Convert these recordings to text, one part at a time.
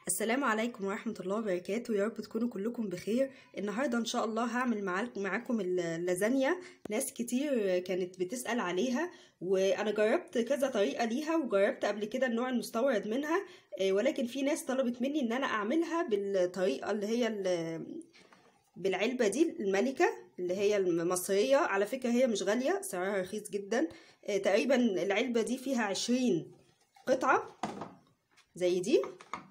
السلام عليكم ورحمة الله وبركاته يا رب تكونوا كلكم بخير النهاردة إن شاء الله هعمل معاكم معاكم اللازانيا ناس كتير كانت بتسأل عليها وأنا جربت كذا طريقة ليها وجربت قبل كده النوع المستورد منها آه، ولكن في ناس طلبت مني إن أنا أعملها بالطريقة اللي هي ال- بالعلبة دي الملكة اللي هي المصرية على فكرة هي مش غالية سعرها رخيص جدا آه، تقريبا العلبة دي فيها عشرين قطعة زي دي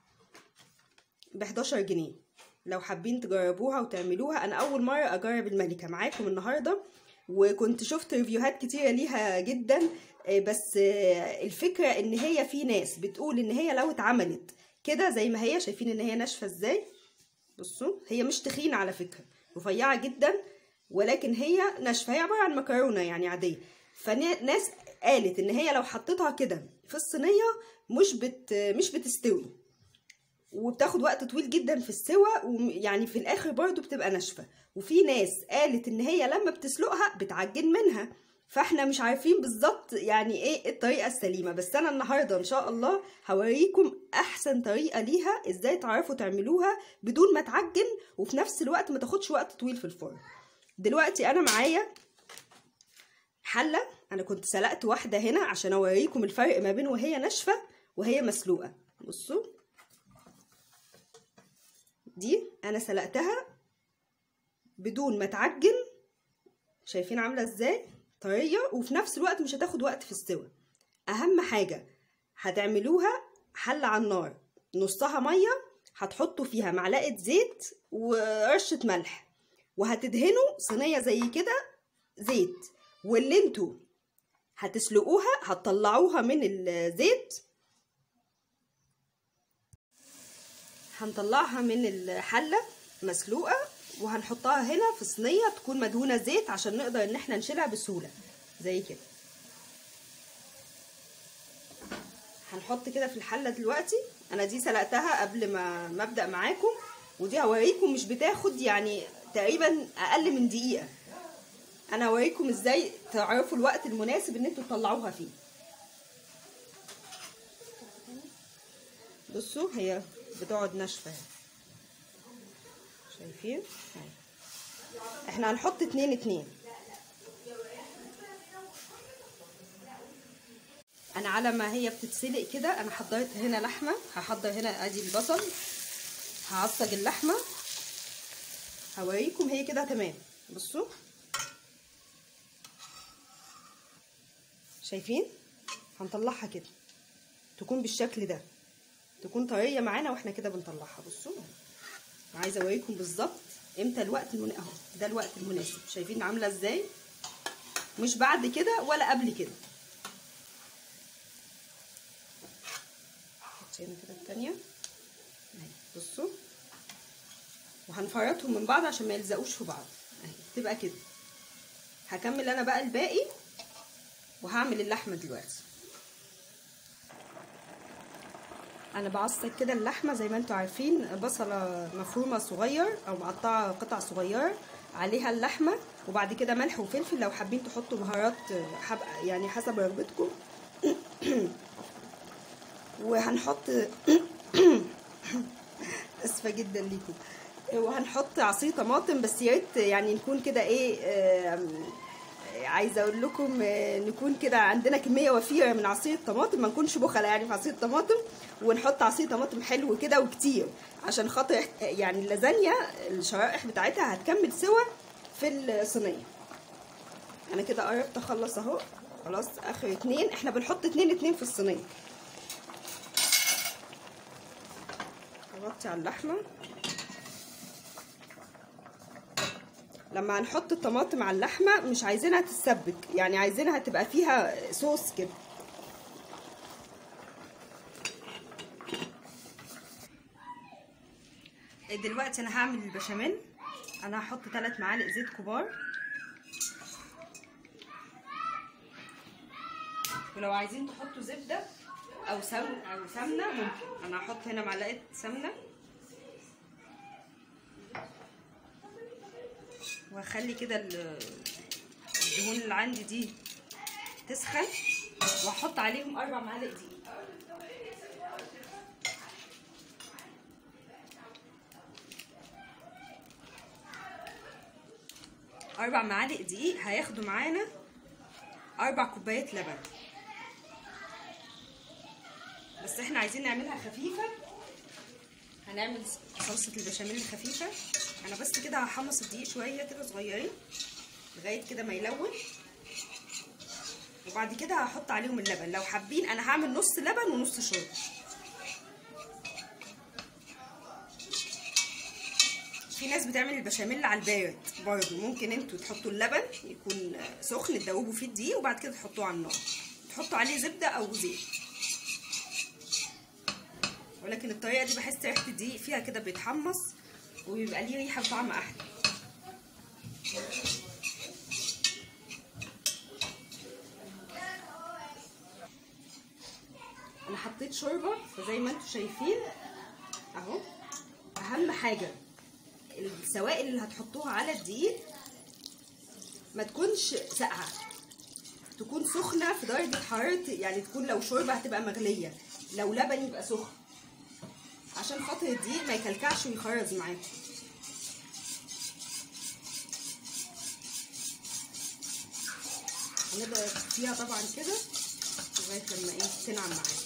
ب 11 جنيه لو حابين تجربوها وتعملوها انا اول مره اجرب الملكه معاكم النهارده وكنت شفت ريفيوهات كتيره ليها جدا آه، بس آه، الفكره ان هي في ناس بتقول ان هي لو اتعملت كده زي ما هي شايفين ان هي ناشفه ازاي بصوا هي مش تخينه على فكره رفيعه جدا ولكن هي ناشفه هي عباره عن مكرونه يعني عاديه فناس قالت ان هي لو حطيتها كده في الصينيه مش بت مش بتستوي وبتاخد وقت طويل جدا في السوا ويعني في الاخر برضو بتبقى ناشفه وفي ناس قالت ان هي لما بتسلقها بتعجن منها فاحنا مش عارفين بالظبط يعني ايه الطريقه السليمه بس انا النهارده ان شاء الله هوريكم احسن طريقه ليها ازاي تعرفوا تعملوها بدون ما تعجن وفي نفس الوقت ما تاخدش وقت طويل في الفرن دلوقتي انا معايا حله انا كنت سلقت واحده هنا عشان اوريكم الفرق ما بين وهي ناشفه وهي مسلوقه بصوا دي انا سلقتها بدون ما تعجن شايفين عامله ازاي طريه وفي نفس الوقت مش هتاخد وقت في السوا اهم حاجه هتعملوها حله على النار نصها ميه هتحطوا فيها معلقه زيت ورشه ملح وهتدهنوا صينيه زي كده زيت واللي انتوا هتسلقوها هتطلعوها من الزيت هنطلعها من الحله مسلوقه وهنحطها هنا في صينيه تكون مدهونه زيت عشان نقدر ان احنا نشيلها بسهوله زي كده هنحط كده في الحله دلوقتي انا دي سلقتها قبل ما ما ابدا معاكم ودي هوريكم مش بتاخد يعني تقريبا اقل من دقيقه انا هوريكم ازاي تعرفوا الوقت المناسب ان انتوا تطلعوها فيه بصوا هي بتقعد ناشفه شايفين اهي. احنا هنحط اتنين اتنين انا على ما هي بتتسلق كده انا حضرت هنا لحمه هحضر هنا ادي البصل هعصج اللحمه هوريكم هي كده تمام بصوا شايفين هنطلعها كده تكون بالشكل ده تكون طريه معانا واحنا كده بنطلعها بصوا عايزه اوريكم بالظبط امتى الوقت المناسب اهو ده الوقت المناسب شايفين عامله ازاي مش بعد كده ولا قبل كده هنا كده التانية اهي بصوا وهنفرطهم من بعض عشان ما يلزقوش في بعض اهي تبقى كده هكمل انا بقى الباقي وهعمل اللحمه دلوقتي انا بعصق كده اللحمه زي ما انتم عارفين بصله مفرومه صغير او مقطعه قطع صغيره عليها اللحمه وبعد كده ملح وفلفل لو حابين تحطوا بهارات حب يعني حسب رغبتكم وهنحط اسفه جدا ليكم وهنحط عصير طماطم بس يا ريت يعني نكون كده ايه آه عايزه اقول لكم نكون كده عندنا كميه وفيره من عصير الطماطم ما نكونش بخله يعني في عصير الطماطم ونحط عصير طماطم حلو كده وكتير عشان خاطر يعني اللازانيا الشرائح بتاعتها هتكمل سوا في الصينيه انا كده قربت اخلص اهو خلاص اخر اتنين احنا بنحط اتنين اتنين في الصينيه نغطي على اللحمه لما هنحط الطماطم على اللحمه مش عايزينها تتسبك يعني عايزينها تبقى فيها صوص كده دلوقتي انا هعمل البشاميل انا هحط 3 معالق زيت كبار ولو عايزين تحطوا زبده او سمن او سمنه ممكن انا هحط هنا معلقه سمنه واخلي كده الدهون اللي عندي دي تسخن واحط عليهم اربع معالق دقيق اربع معالق دقيق هياخدوا معانا اربع كوبايات لبن بس احنا عايزين نعملها خفيفه هنعمل صلصه البشاميل الخفيفه انا بس كده هحمص الدقيق شويه كده صغيرين لغايه كده ما يلون وبعد كده هحط عليهم اللبن لو حابين انا هعمل نص لبن ونص شوربه في ناس بتعمل البشاميل على البارد برضه ممكن انتوا تحطوا اللبن يكون سخن تدوبوا فيه الدقيق وبعد كده تحطوه على النار تحطوا عليه زبده او زيت ولكن الطريقه دي بحس ريحه الدقيق فيها كده بيتحمص وبيبقى ليه ريحه وطعم احلى انا حطيت شوربه فزي ما انتم شايفين اهو اهم حاجه السوائل اللي هتحطوها على الدقيق ما تكونش ساقعه تكون سخنه في درجه حراره يعني تكون لو شوربه هتبقى مغليه لو لبن يبقى سخن عشان خاطر الدقيق ما يكلكعش ويخرز معاكم هنبقى فيها طبعا كده لغايه لما ايه تنعم معانا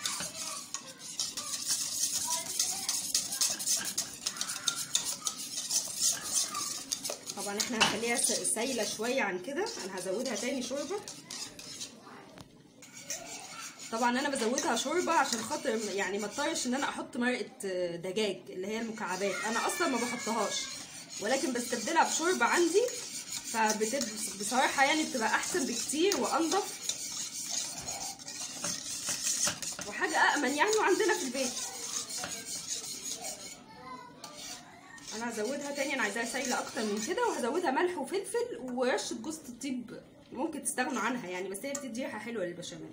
طبعا احنا هنخليها سايله شويه عن كده انا هزودها تاني شوربه طبعا انا بزودها شوربه عشان خاطر يعني ما اضطرش ان انا احط مرقه دجاج اللي هي المكعبات انا اصلا ما بحطهاش ولكن بستبدلها بشوربه عندي فبصراحه يعني بتبقى احسن بكتير وانضف وحاجه امن يعني وعندنا في البيت انا هزودها تاني انا عايزاها سايله اكتر من كده وهزودها ملح وفلفل ورشه جوز الطيب ممكن تستغنوا عنها يعني بس هي بتدي ريحه حلوه للبشاميل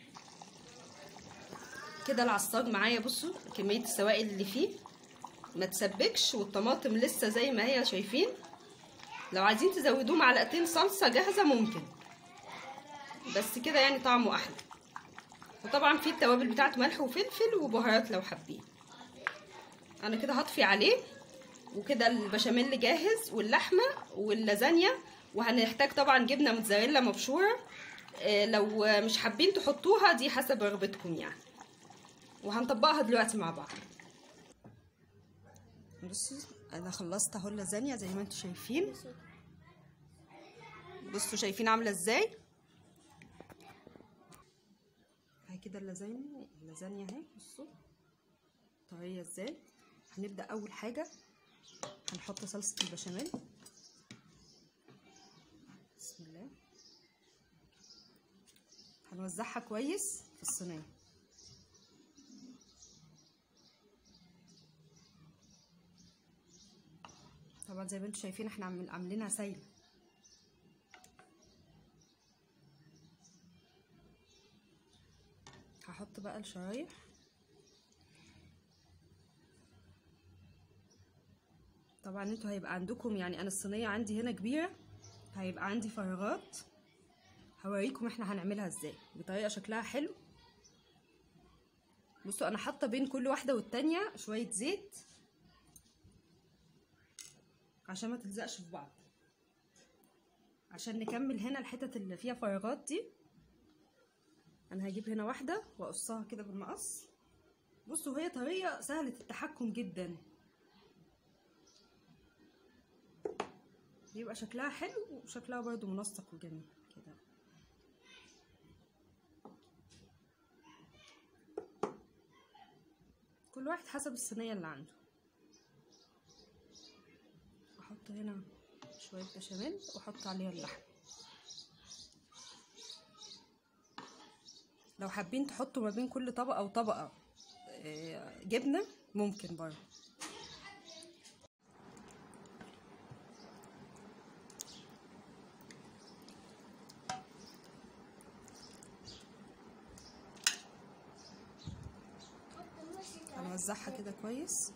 كده العصاج معايا بصوا كميه السوائل اللي فيه ما تسبكش والطماطم لسه زي ما هي شايفين لو عايزين تزودوه معلقتين صلصه جاهزه ممكن بس كده يعني طعمه احلى وطبعا في التوابل بتاعته ملح وفلفل وبهارات لو حابين انا كده هطفي عليه وكده البشاميل جاهز واللحمه واللازانيا وهنحتاج طبعا جبنه موتزاريلا مبشوره لو مش حابين تحطوها دي حسب رغبتكم يعني وهنطبقها دلوقتي مع بعض بصوا انا خلصت اهو اللازانيا زي ما انتم شايفين بصوا شايفين عامله ازاي اهي كده اللازانيا اللازانيا اهي بصوا طريه ازاي هنبدا اول حاجه هنحط صلصه البشاميل بسم الله هنوزعها كويس في الصينيه طبعا زي ما انتم شايفين احنا عاملينها سايله هحط بقى الشرايح طبعا انتوا هيبقى عندكم يعني انا الصينيه عندي هنا كبيره هيبقى عندي فراغات هوريكم احنا هنعملها ازاي بطريقه شكلها حلو بصوا انا حاطه بين كل واحده والتانيه شويه زيت عشان ما تلزقش في بعض عشان نكمل هنا الحتت اللي فيها فراغات دي انا هجيب هنا واحده واقصها كده بالمقص بصوا هي طريقه سهله التحكم جدا بيبقى شكلها حلو وشكلها برضو منسق وجميل كده كل واحد حسب الصينيه اللي عنده احط هنا شويه بشاميل واحط عليها اللحم لو حابين تحطوا ما بين كل طبقه وطبقه جبنه ممكن برضه هنوزعها كده كويس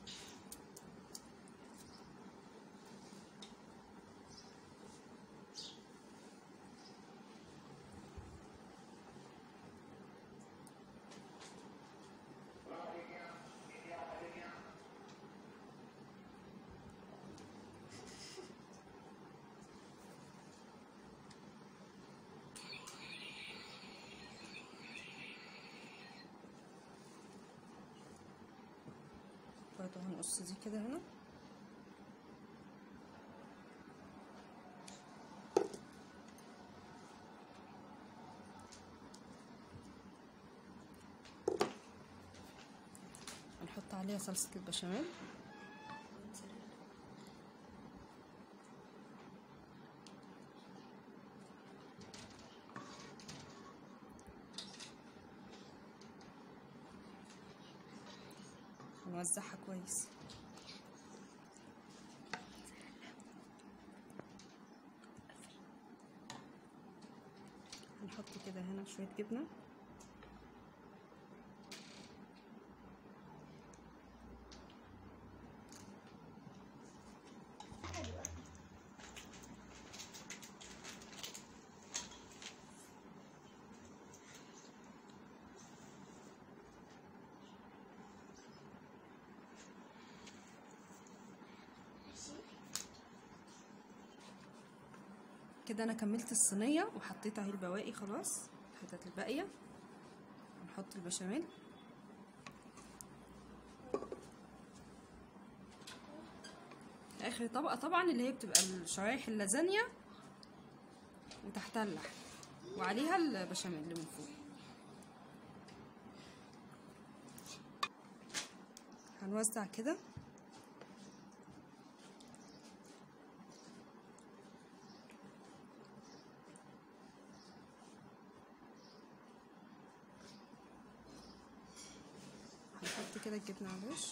برضه هنقص دي كده هنا هنحط عليها صلصة البشاميل ونوزعها كويس هنحط كده هنا شوية جبنة كده انا كملت الصينيه وحطيت اهي البواقي خلاص الحتت الباقيه هنحط البشاميل اخر طبقه طبعا اللي هي بتبقى الشرايح اللازانيا وتحتها اللحم وعليها البشاميل اللي من فوق هنوزع كده هنحط كده الجبنة على الوش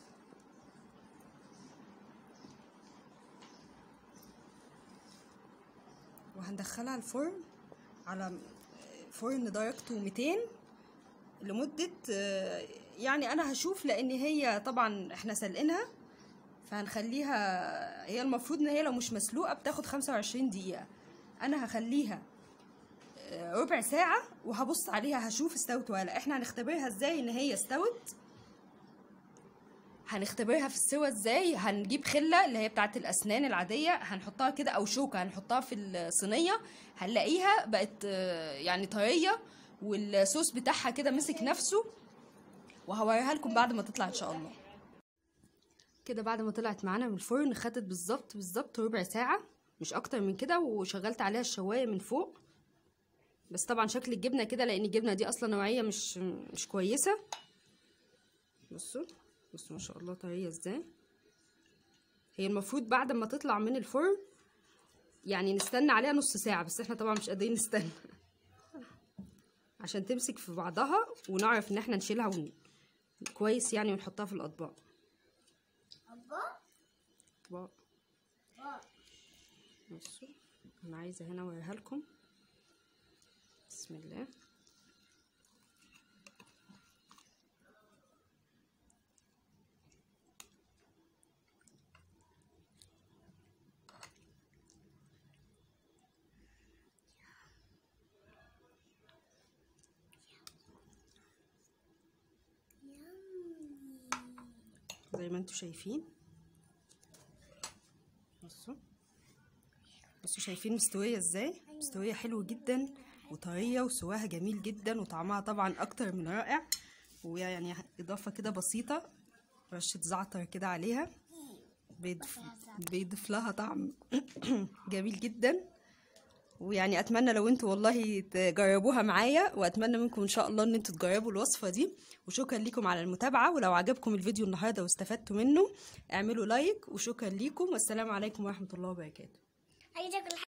وهندخلها الفرن على فرن درجته 200 لمدة يعني أنا هشوف لأن هي طبعا احنا سلقينها فهنخليها هي المفروض إن هي لو مش مسلوقة بتاخد 25 دقيقة أنا هخليها ربع ساعة وهبص عليها هشوف استوت ولا احنا هنختبرها ازاي ان هي استوت هنختبرها في السوا ازاي هنجيب خله اللي هي بتاعه الاسنان العاديه هنحطها كده او شوكه هنحطها في الصينيه هنلاقيها بقت يعني طريه والصوص بتاعها كده مسك نفسه وهوريها لكم بعد ما تطلع ان شاء الله كده بعد ما طلعت معانا من الفرن خدت بالظبط بالظبط ربع ساعه مش اكتر من كده وشغلت عليها الشوايه من فوق بس طبعا شكل الجبنه كده لان الجبنه دي اصلا نوعيه مش مش كويسه بصوا بصوا ما شاء الله طريه ازاي هي المفروض بعد ما تطلع من الفرن يعني نستنى عليها نص ساعه بس احنا طبعا مش قادرين نستنى عشان تمسك في بعضها ونعرف ان احنا نشيلها ون... كويس يعني ونحطها في الاطباق اطباق بصوا انا عايزه هنا اوريها لكم بسم الله زي ما انتم شايفين بصوا بصوا شايفين مستويه ازاي مستويه حلو جدا وطريه وسواها جميل جدا وطعمها طبعا اكتر من رائع ويعني اضافه كده بسيطه رشه زعتر كده عليها بيضيف, بيضيف لها طعم جميل جدا ويعني اتمنى لو انتوا والله تجربوها معايا واتمنى منكم ان شاء الله ان انتوا تجربوا الوصفه دي وشكرا لكم على المتابعه ولو عجبكم الفيديو النهارده واستفدتوا منه اعملوا لايك وشكرا لكم والسلام عليكم ورحمه الله وبركاته